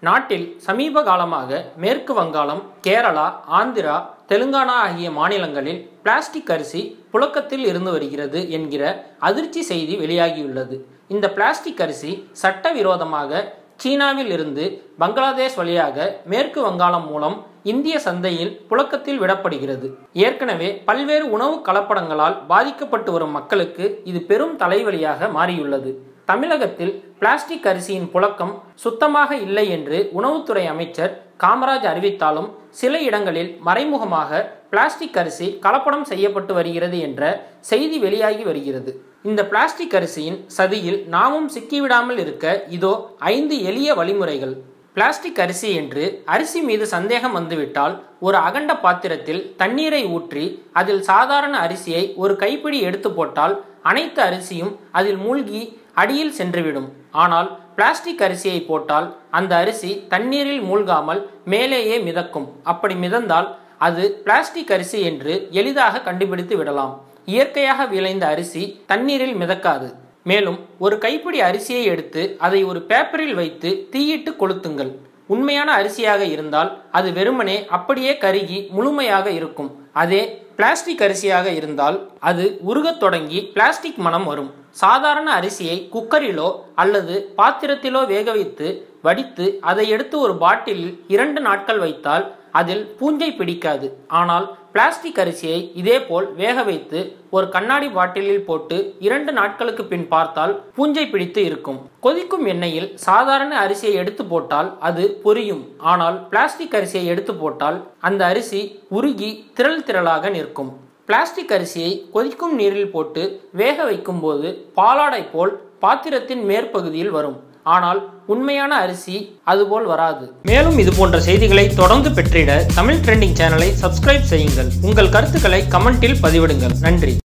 நாட்டில் சமீப காலமாக மேற்கு வங்காளம் கேரளா ஆந்திரா தெலுங்கானா ஆகிய மாநிலங்களில் பிளாஸ்டிக் அரிசி புழக்கத்தில் இருந்து வருகிறது என்கிற அதிர்ச்சி செய்தி வெளியாகியுள்ளது இந்த பிளாஸ்டிக் அரிசி சட்டவிரோதமாக சீனாவில் இருந்து பங்களாதேஷ் வழியாக மேற்கு வங்காளம் மூலம் இந்திய சந்தையில் புழக்கத்தில் விடப்படுகிறது ஏற்கனவே பல்வேறு உணவு கலப்படங்களால் பாதிக்கப்பட்டு வரும் மக்களுக்கு இது பெரும் தலைவலியாக மாறியுள்ளது தமிழகத்தில் பிளாஸ்டிக் அரிசியின் புழக்கம் சுத்தமாக இல்லை என்று உணவுத்துறை அமைச்சர் காமராஜ் அறிவித்தாலும் சில இடங்களில் மறைமுகமாக பிளாஸ்டிக் அரிசி கலப்படம் செய்யப்பட்டு வருகிறது என்ற செய்தி வெளியாகி வருகிறது இந்த பிளாஸ்டிக் அரிசியின் சதியில் நாமும் சிக்கிவிடாமல் இருக்க இதோ ஐந்து எளிய வழிமுறைகள் பிளாஸ்டிக் அரிசி என்று அரிசி மீது சந்தேகம் வந்துவிட்டால் ஒரு அகண்ட பாத்திரத்தில் தண்ணீரை ஊற்றி அதில் சாதாரண அரிசியை ஒரு கைப்பிடி எடுத்து போட்டால் அனைத்து அரிசியும் அதில் மூழ்கி அடியில் சென்றுவிடும் ஆனால் பிளாஸ்டிக் அரிசியை போட்டால் அந்த அரிசி தண்ணீரில் மூழ்காமல் மேலேயே மிதக்கும் அப்படி மிதந்தால் அது பிளாஸ்டிக் அரிசி என்று எளிதாக கண்டுபிடித்து விடலாம் இயற்கையாக விளைந்த அரிசி தண்ணீரில் மிதக்காது மேலும் ஒரு கைப்பிடி அரிசியை எடுத்து அதை ஒரு பேப்பரில் வைத்து தீயிட்டு கொளுத்துங்கள் உண்மையான அரிசியாக இருந்தால் அது வெறுமனே அப்படியே கருகி முழுமையாக இருக்கும் அதே பிளாஸ்டிக் அரிசியாக இருந்தால் அது உருகத் தொடங்கி பிளாஸ்டிக் மனம் வரும் சாதாரண அரிசியை குக்கரிலோ அல்லது பாத்திரத்திலோ வேக வைத்து வடித்து அதை எடுத்து ஒரு பாட்டிலில் இரண்டு நாட்கள் வைத்தால் அதில் பூஞ்சை பிடிக்காது ஆனால் பிளாஸ்டிக் அரிசியை இதேபோல் வேக வைத்து ஒரு கண்ணாடி பாட்டிலில் போட்டு இரண்டு நாட்களுக்கு பின் பார்த்தால் பூஞ்சை பிடித்து இருக்கும் கொதிக்கும் எண்ணெயில் சாதாரண அரிசியை எடுத்து போட்டால் அது பொரியும் ஆனால் பிளாஸ்டிக் அரிசியை எடுத்து போட்டால் அந்த அரிசி உருகி திரள் திரளாக நிற்கும் பிளாஸ்டிக் அரிசியை கொதிக்கும் நீரில் போட்டு வேக வைக்கும்போது பாலாடை போல் பாத்திரத்தின் மேற்பகுதியில் வரும் ஆனால் உண்மையான அரிசி அதுபோல் வராது மேலும் இது போன்ற செய்திகளை தொடர்ந்து பெற்றிட தமிழ் ட்ரெண்டிங் சேனலை சப்ஸ்கிரைப் செய்யுங்கள் உங்கள் கருத்துக்களை கமெண்டில் பதிவிடுங்கள் நன்றி